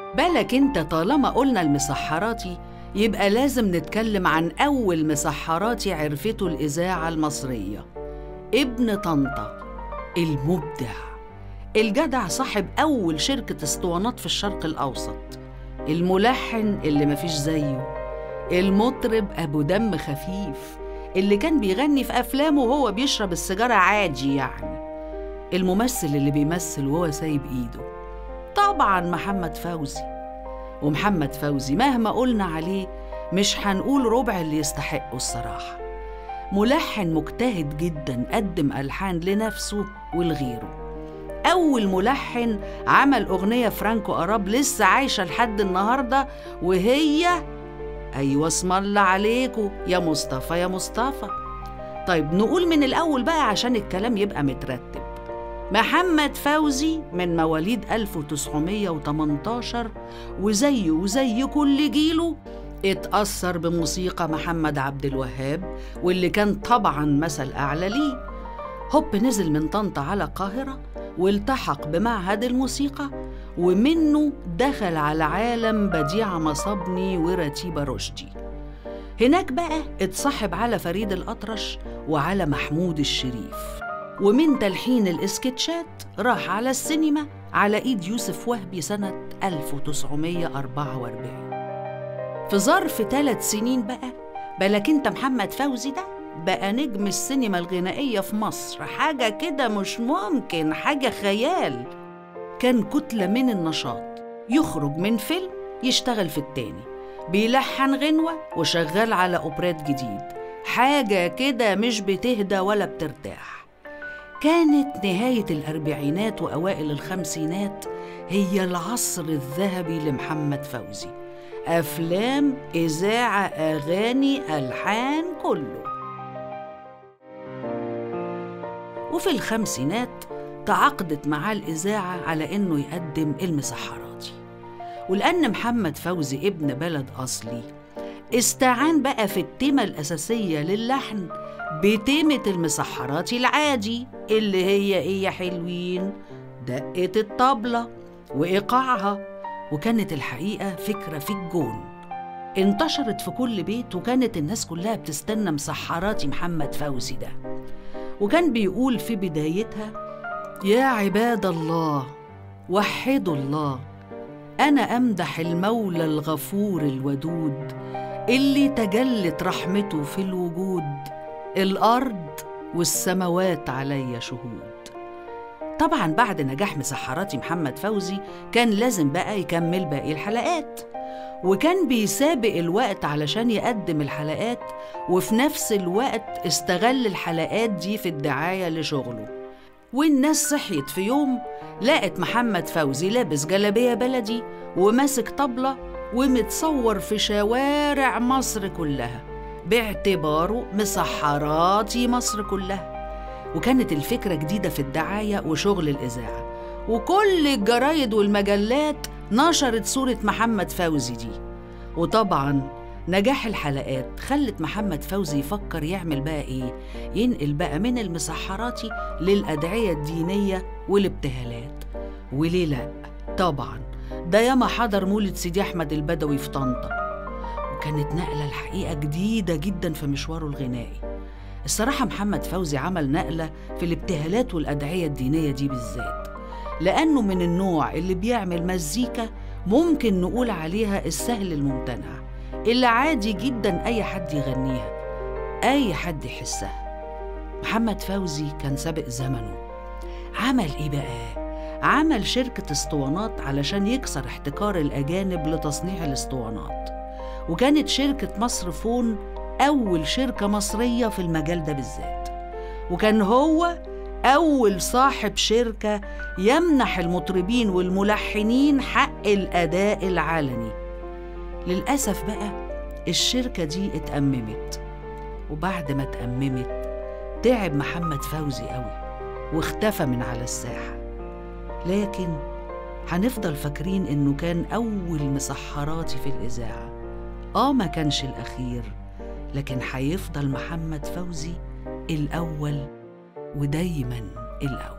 بالك انت طالما قلنا المسحراتي يبقى لازم نتكلم عن أول مسحراتي عرفته الإذاعة المصرية ابن طنطا المبدع الجدع صاحب أول شركة اسطوانات في الشرق الأوسط الملحن اللي مفيش زيه المطرب أبو دم خفيف اللي كان بيغني في أفلامه وهو بيشرب السيجارة عادي يعني الممثل اللي بيمثل وهو سايب إيده طبعا محمد فوزي ومحمد فوزي مهما قلنا عليه مش هنقول ربع اللي يستحقه الصراحة ملحن مجتهد جدا قدم ألحان لنفسه ولغيره أول ملحن عمل أغنية فرانكو أراب لسه عايشة لحد النهاردة وهي أيوة اسم الله عليكم يا مصطفى يا مصطفى طيب نقول من الأول بقى عشان الكلام يبقى مترتب محمد فوزي من مواليد 1918 وزيه وزي كل جيله اتأثر بموسيقى محمد عبد الوهاب واللي كان طبعا مثل أعلى ليه هوب نزل من طنطا على القاهرة والتحق بمعهد الموسيقى ومنه دخل على عالم بديع مصبني ورتيبة رشدي هناك بقى اتصاحب على فريد الأطرش وعلى محمود الشريف ومن تلحين الإسكتشات راح على السينما على إيد يوسف وهبي سنة 1944 في ظرف ثلاث سنين بقى بالك انت محمد فوزي ده بقى نجم السينما الغنائية في مصر حاجة كده مش ممكن حاجة خيال كان كتلة من النشاط يخرج من فيلم يشتغل في التاني بيلحن غنوة وشغال على أوبرات جديد حاجة كده مش بتهدى ولا بترتاح كانت نهاية الأربعينات وأوائل الخمسينات هي العصر الذهبي لمحمد فوزي أفلام إذاعة أغاني ألحان كله وفي الخمسينات تعاقدت معاه الإذاعة على إنه يقدم المسحراتي ولأن محمد فوزي ابن بلد أصلي استعان بقى في التيمة الأساسية للحن بتيمة المسحراتي العادي اللي هي إيه يا حلوين دقة الطبلة وإيقاعها وكانت الحقيقة فكرة في الجون انتشرت في كل بيت وكانت الناس كلها بتستنى مسحراتي محمد فوزي ده وكان بيقول في بدايتها يا عباد الله وحدوا الله انا امدح المولى الغفور الودود اللي تجلت رحمته في الوجود الارض والسماوات علي شهود طبعا بعد نجاح مسحراتي محمد فوزي كان لازم بقى يكمل باقي الحلقات وكان بيسابق الوقت علشان يقدم الحلقات وفي نفس الوقت استغل الحلقات دي في الدعاية لشغله والناس صحيت في يوم لقت محمد فوزي لابس جلابية بلدي وماسك طبلة ومتصور في شوارع مصر كلها باعتباره مسحراتي مصر كلها وكانت الفكرة جديدة في الدعاية وشغل الإذاعة وكل الجرايد والمجلات نشرت صورة محمد فوزي دي وطبعا نجاح الحلقات خلت محمد فوزي يفكر يعمل بقى ايه ينقل بقى من المسحراتي للأدعية الدينية والابتهالات وليه لا طبعا ده ياما حضر مولد سيدي أحمد البدوي في طنطا وكانت نقلة الحقيقة جديدة جدا في مشواره الغنائي الصراحة محمد فوزي عمل نقلة في الابتهالات والأدعية الدينية دي بالذات لأنه من النوع اللي بيعمل مزيكا ممكن نقول عليها السهل الممتنع اللي عادي جدا أي حد يغنيها أي حد يحسها محمد فوزي كان سابق زمنه عمل إيه بقى؟ عمل شركة اسطوانات علشان يكسر احتكار الأجانب لتصنيع الاسطوانات وكانت شركة مصر فون أول شركة مصرية في المجال ده بالذات وكان هو أول صاحب شركة يمنح المطربين والملحنين حق الأداء العلني للأسف بقى الشركة دي اتأممت وبعد ما اتأممت تعب محمد فوزي قوي واختفى من على الساحة لكن هنفضل فاكرين إنه كان أول مسحراتي في الإذاعة آه ما كانش الأخير لكن هيفضل محمد فوزي الأول ودايما الأول